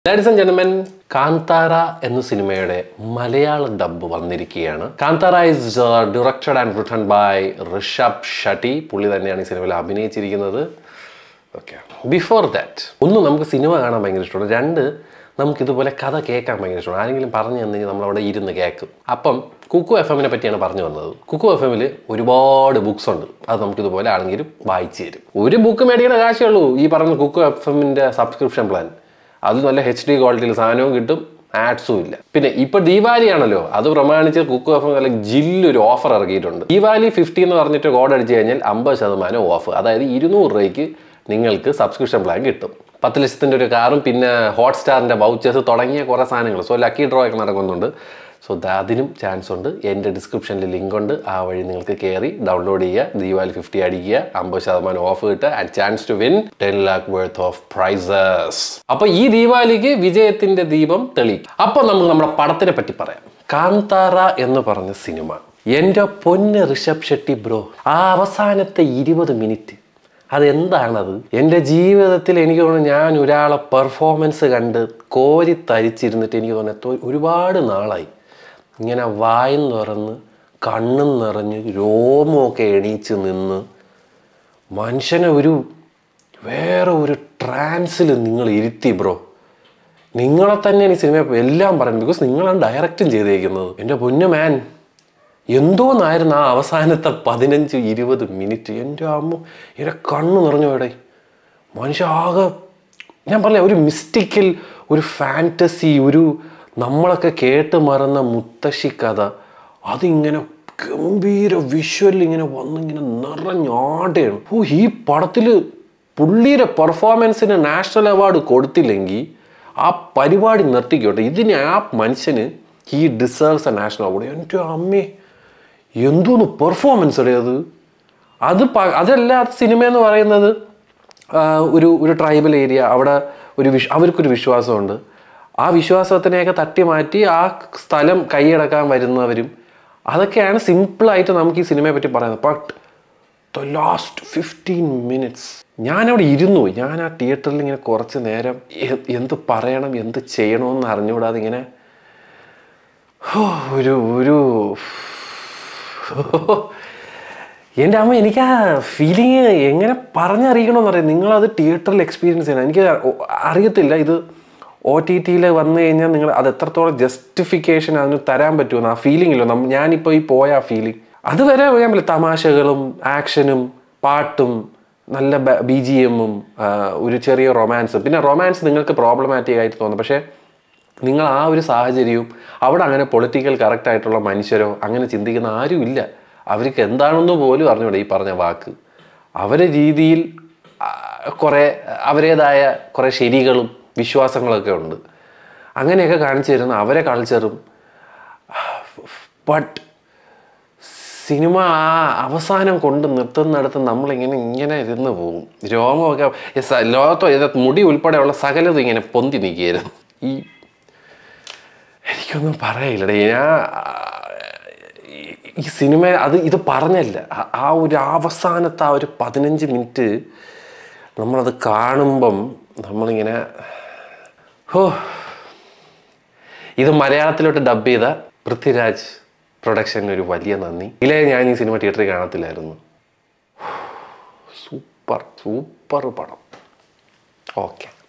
Ladies and gentlemen Kantara എന്ന സിനിമയുടെ മലയാള ഡബ് വന്നിരിക്കുകയാണ് Kantara is directed and written by Rishab Shetty പുള്ളി തന്നെയാണ് ഈ സിനിമയിൽ അഭിനയിച്ചിരിക്കുന്നത് ഓക്കെ ബിഫോർ ദാറ്റ് ഒന്ന് നമുക്ക് സിനിമ കാണാൻ ഭയങ്കര ഇഷ്ടമാണ് രണ്ട് നമുക്ക് ഇതുപോലെ കഥ കേൾക്കാൻ ഭയങ്കര ഇഷ്ടമാണ് ആരെങ്കിലും പറഞ്ഞു തന്നെങ്കിൽ നമ്മൾ അവിടെ ഇരുന്ന് കേൾക്കും അപ്പം കുക്കു എഫ് എമ്മിനെ പറ്റിയാണ് പറഞ്ഞു വന്നത് കുക്കു എഫ് എമ്മിൽ ഒരുപാട് ബുക്സ് ഉണ്ട് അത് നമുക്ക് ഇതുപോലെ ആണെങ്കിലും വായിച്ചു തരും ഒരു ബുക്ക് മേടിക്കുന്ന കാശേ ഉള്ളൂ ഈ പറഞ്ഞ കുക്കു എഫ് എമ്മിൻ്റെ സബ്സ്ക്രിപ്ഷൻ പ്ലാൻ അത് നല്ല എച്ച് ഡി ക്വാളിറ്റിയിൽ സാധനവും കിട്ടും ആഡ്സും ഇല്ല പിന്നെ ഇപ്പൊ ദീപാവലി ആണല്ലോ അത് പ്രമാണിച്ച് കുക്ക് ഓഫ് നല്ല ജില്ലൊരു ഓഫർ ഇറക്കിയിട്ടുണ്ട് ദീപാവലി ഫിഫ്റ്റി എന്ന് പറഞ്ഞിട്ട് കോഡ് അടിച്ചു കഴിഞ്ഞാൽ അമ്പത് ശതമാനം ഓഫ് അതായത് ഇരുന്നൂറ് രൂപയ്ക്ക് നിങ്ങൾക്ക് സബ്സ്ക്രിപ്ഷൻ പ്ലാൻ കിട്ടും പത്ത് ലക്ഷത്തിൻ്റെ ഒരു കാറും പിന്നെ ഹോട്ട്സ്റ്റാറിൻ്റെ വൗച്ചേഴ്സ് തുടങ്ങിയ കുറേ സാധനങ്ങൾ സോ ലക്കി ഡ്രോ ഒക്കെ നടക്കുന്നുണ്ട് സോ അതിനും ചാൻസ് ഉണ്ട് എൻ്റെ ഡിസ്ക്രിപ്ഷനിൽ ലിങ്ക് ഉണ്ട് ആ വഴി നിങ്ങൾക്ക് കയറി ഡൗൺലോഡ് ചെയ്യുക ദീപാവലി ഫിഫ്റ്റി അടിക്കുക അമ്പത് ശതമാനം ഓഫ് കിട്ടുക and chance to win ten lakh worth of prizes അപ്പൊ ഈ ദീപാവലിക്ക് വിജയത്തിന്റെ ദീപം തെളിയിക്കും അപ്പൊ നമുക്ക് നമ്മുടെ പടത്തിനെ പറ്റി പറയാം കാന്താര എന്ന് പറഞ്ഞ സിനിമ എൻ്റെ പൊന്ന് ഋഷഭ് ഷെട്ടി ബ്രോ ആ അവസാനത്തെ ഇരുപത് മിനിറ്റ് അതെന്താണത് എൻ്റെ ജീവിതത്തിൽ എനിക്ക് തോന്നുന്നു ഞാൻ ഒരാളെ പെർഫോമൻസ് കണ്ട് കോരി തരിച്ചിരുന്നിട്ട് എനിക്ക് തോന്നുന്നു ഒരുപാട് നാളായി ഇങ്ങനെ വായും തുറന്ന് കണ്ണും നിറഞ്ഞ് രോമമൊക്കെ എണീച്ച് നിന്ന് മനുഷ്യനെ ഒരു വേറെ ഒരു ട്രാൻസിൽ നിങ്ങൾ ഇരുത്തി ബ്രോ നിങ്ങളെ തന്നെയാണ് ഈ സിനിമ എല്ലാം പറയുന്നത് ബിക്കോസ് നിങ്ങളാണ് ഡയറക്റ്റും ചെയ്തേക്കുന്നത് എൻ്റെ പൊന്നു മാൻ എന്തോന്നായിരുന്നു ആ അവസാനത്തെ പതിനഞ്ച് ഇരുപത് മിനിറ്റ് എൻ്റെ അമ്മ എൻ്റെ കണ്ണ് നിറഞ്ഞു പോയടെ മനുഷ്യ ആകെ ഞാൻ പറഞ്ഞ ഒരു മിസ്റ്റിക്കൽ ഒരു ഫാൻറ്റസി ഒരു നമ്മളൊക്കെ കേട്ട് മറന്ന മുത്തശ്ശി കഥ അതിങ്ങനെ ഗംഭീര വിഷ്വൽ ഇങ്ങനെ വന്നിങ്ങനെ നിറഞ്ഞാടെയാണ് ഓ ഈ പടത്തിൽ പുള്ളിയുടെ പെർഫോമൻസിന് നാഷണൽ അവാർഡ് കൊടുത്തില്ലെങ്കിൽ ആ പരിപാടി നിർത്തിക്കോട്ടെ ഇതിന് ആ മനുഷ്യന് he deserves a national award എൻ്റെ അമ്മേ എന്തോന്ന് പെർഫോമൻസ് അടേ അത് അത് പ- അതല്ല സിനിമ എന്ന് പറയുന്നത് ആ, ഒരു ഒരു ട്രൈബൽ ഏരിയ അവിടെ ഒരു വിഷ് അവർക്കൊരു വിശ്വാസമുണ്ട് ആ വിശ്വാസത്തിനെയൊക്കെ തട്ടി മാറ്റി ആ സ്ഥലം കൈയടക്കാൻ വരുന്നവരും അതൊക്കെയാണ് സിമ്പിളായിട്ട് നമുക്ക് ഈ സിനിമയെ പറ്റി പറയുന്നത് but the last fifteen minutes ഞാനവിടെ ഇരുന്നു പോയി. ഞാൻ ആ തിയേറ്ററിൽ ഇങ്ങനെ കുറച്ച് നേരം എ- എന്ത് പറയണം എന്ത് ചെയ്യണമെന്ന് അറിഞ്ഞുകൂടാതെ ഇങ്ങനെ ഹോ, ഒരു ഒരു എൻ്റെ അമ്മ എനിക്ക് ആ ഫീലിങ് എങ്ങനെ പറഞ്ഞറിയിക്കണമെന്ന് അറിയാം നിങ്ങളത് തിയേറ്ററിൽ എക്സ്പീരിയൻസ് ചെയ്യണം എനിക്ക് ഒ- അറിയത്തില്ല ഇത് ഒ ടി ടിയിൽ വന്നു കഴിഞ്ഞാൽ നിങ്ങൾ അത് എത്രത്തോളം ജസ്റ്റിഫിക്കേഷൻ അതിന് തരാൻ പറ്റുമെന്ന് ആ ഫീലിംഗ് ഇല്ലോ നമ്മ ഞാനിപ്പോൾ ഈ പോയ ആ ഫീലിംഗ് അതുവരെ ഞാൻ പറ്റില്ല തമാശകളും ആക്ഷനും പാട്ടും നല്ല ബി ജി എമ്മും ഒരു ചെറിയ റൊമാൻസും പിന്നെ റൊമാൻസ് നിങ്ങൾക്ക് പ്രോബ്ലമാറ്റിക് ആയിട്ട് തോന്നും പക്ഷേ നിങ്ങൾ ആ ഒരു സാഹചര്യവും അവിടെ അങ്ങനെ പൊളിറ്റിക്കൽ കറക്റ്റ് ആയിട്ടുള്ള മനുഷ്യരോ അങ്ങനെ ചിന്തിക്കുന്ന ആരും ഇല്ല അവർക്ക് എന്താണെന്ന് പോലും അറിഞ്ഞൂടെ ഈ പറഞ്ഞ വാക്ക് അവരെ രീതിയിൽ ആ, കുറേ അവരേതായ കുറേ ശരികളും വിശ്വാസങ്ങളൊക്കെ ഉണ്ട് അങ്ങനെയൊക്കെ കാണിച്ചു തരുന്ന അവരെ കൾച്ചറും ബട്ട് സിനിമ ആ അവസാനം കൊണ്ട് നിർത്തുന്നിടത്ത് നമ്മളിങ്ങനെ ഇങ്ങനെ ഇരുന്ന് പോകും രോമമൊക്കെ ഈ സ- ലോകത്തോ ഇത് മുടി ഉൾപ്പെടെയുള്ള സകലതും ഇങ്ങനെ പൊന്തി നിൽക്കുകയായിരുന്നു ഈ എനിക്കൊന്നും പറയില്ലടേ ഞാൻ ആ, ഈ- ഈ സിനിമ അത് ഇത് പറഞ്ഞല്ല ആ- ആ ഒരു അവസാനത്തെ ആ ഒരു പതിനഞ്ച് മിനിറ്റ് നമ്മളത് കാണുമ്പം നമ്മളിങ്ങനെ ഹോ ഇത് മലയാളത്തിലോട്ട് ഡബ് ചെയ്ത പൃഥ്വിരാജ് പ്രൊഡക്ഷന് ഒരു വലിയ നന്ദി ഇല്ലേ ഞാൻ ഈ സിനിമ തിയേറ്ററിൽ കാണത്തില്ലായിരുന്നു സൂപ്പർ സൂപ്പർ പടം ഓക്കെ